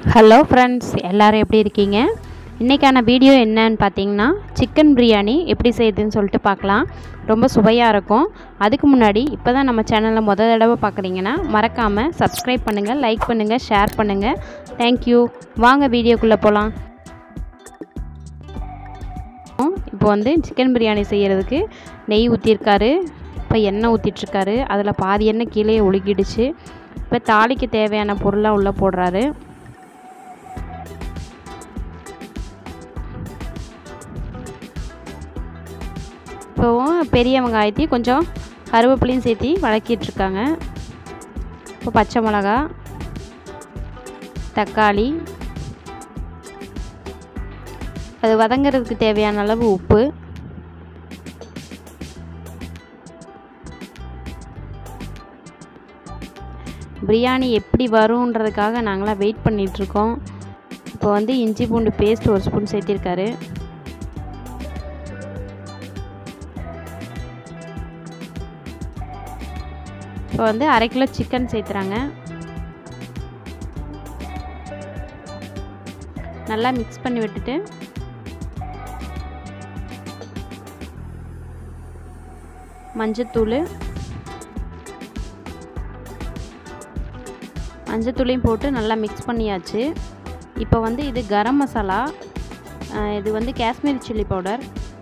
hello friends எல்லோரும் எப்படி இருக்கீங்க இன்றைக்கான வீடியோ என்னன்னு பார்த்தீங்கன்னா சிக்கன் பிரியாணி எப்படி செய்யுதுன்னு சொல்லிட்டு பார்க்கலாம் ரொம்ப சுவையாக இருக்கும் அதுக்கு முன்னாடி இப்போ தான் நம்ம சேனலில் முத தடவை பார்க்குறீங்கன்னா மறக்காமல் சப்ஸ்கிரைப் பண்ணுங்கள் லைக் பண்ணுங்கள் ஷேர் பண்ணுங்கள் தேங்க்யூ வாங்க வீடியோக்குள்ளே போகலாம் இப்போ வந்து சிக்கன் பிரியாணி செய்கிறதுக்கு நெய் ஊற்றிருக்காரு இப்போ எண்ணெய் ஊற்றிட்டுருக்காரு அதில் பாதி எண்ணெய் கீழே ஒழுகிடுச்சு இப்போ தாளிக்கு தேவையான பொருளாக உள்ளே போடுறாரு இப்போவும் பெரிய வெங்காயத்தையும் கொஞ்சம் கருவேப்பிலையும் சேர்த்து வதக்கிட்டுருக்காங்க இப்போ பச்சை மிளகா தக்காளி அது வதங்கிறதுக்கு தேவையான அளவு உப்பு பிரியாணி எப்படி வரும்ன்றதுக்காக நாங்களாம் வெயிட் பண்ணிகிட்ருக்கோம் இப்போ வந்து இஞ்சி பூண்டு பேஸ்ட் ஒரு ஸ்பூன் சேர்த்திருக்காரு இப்போ வந்து அரை கிலோ சிக்கன் சேர்த்துறாங்க நல்லா மிக்ஸ் பண்ணி விட்டுட்டு மஞ்சத்தூள் மஞ்சத்தூளையும் போட்டு நல்லா மிக்ஸ் பண்ணியாச்சு இப்போ வந்து இது கரம் மசாலா இது வந்து காஷ்மீரி சில்லி பவுடர்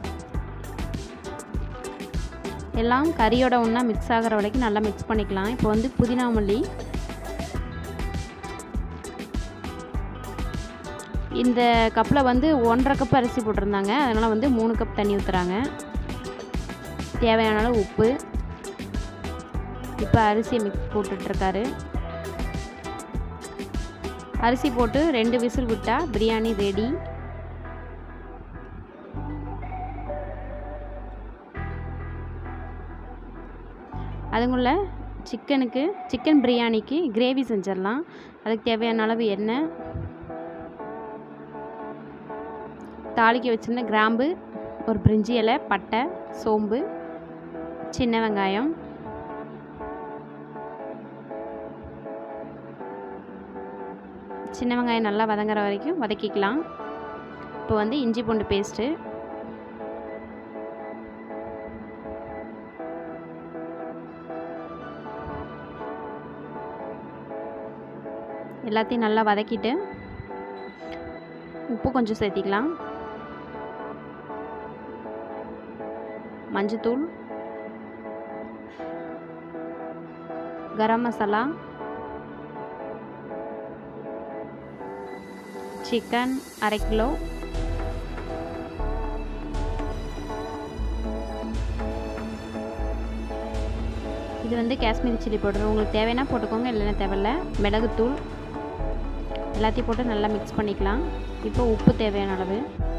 எல்லாம் கறியோட ஒன்றா மிக்ஸ் ஆகிற வரைக்கும் நல்லா மிக்ஸ் பண்ணிக்கலாம் இப்போ வந்து புதினா மல்லி இந்த கப்பில் வந்து ஒன்றரை கப் அரிசி போட்டிருந்தாங்க அதனால் வந்து மூணு கப் தண்ணி ஊற்றுறாங்க தேவையான அளவு உப்பு இப்போ அரிசியை மிக்ஸ் போட்டுட்ருக்காரு அரிசி போட்டு ரெண்டு விசில் விட்டால் பிரியாணி ரெடி அதுக்குள்ள சிக்கனுக்கு சிக்கன் பிரியாணிக்கு கிரேவி செஞ்சிடலாம் அதுக்கு தேவையான அளவு எண்ணெய் தாளிக்க வச்சுருந்த கிராம்பு ஒரு பிரிஞ்சி இலை பட்டை சோம்பு சின்ன வெங்காயம் சின்ன வெங்காயம் நல்லா வதங்குற வரைக்கும் வதக்கிக்கலாம் இப்போ வந்து இஞ்சி பூண்டு பேஸ்ட்டு எல்லாத்தையும் நல்லா வதக்கிட்டு உப்பு கொஞ்சம் சேர்த்திக்கலாம் மஞ்சத்தூள் கரம் மசாலா சிக்கன் அரை கிலோ இது வந்து காஷ்மீரி சில்லி பவுடர் உங்களுக்கு தேவைன்னா போட்டுக்கோங்க இல்லைன்னா தேவையில்ல மிளகுத்தூள் எல்லாத்தையும் போட்டு நல்லா மிக்ஸ் பண்ணிக்கலாம் இப்போ உப்பு தேவையான அளவு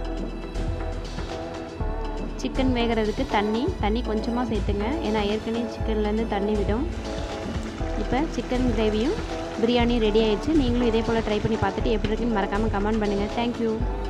சிக்கன் வேகிறதுக்கு தண்ணி தண்ணி கொஞ்சமாக சேர்த்துங்க ஏன்னா ஏற்கனவே சிக்கன்லேருந்து தண்ணி விடும் இப்போ சிக்கன் கிரேவியும் பிரியாணி ரெடி ஆயிடுச்சு நீங்களும் இதே போல் ட்ரை பண்ணி பார்த்துட்டு எப்படி இருக்குன்னு மறக்காமல் கமெண்ட் பண்ணுங்கள் தேங்க்யூ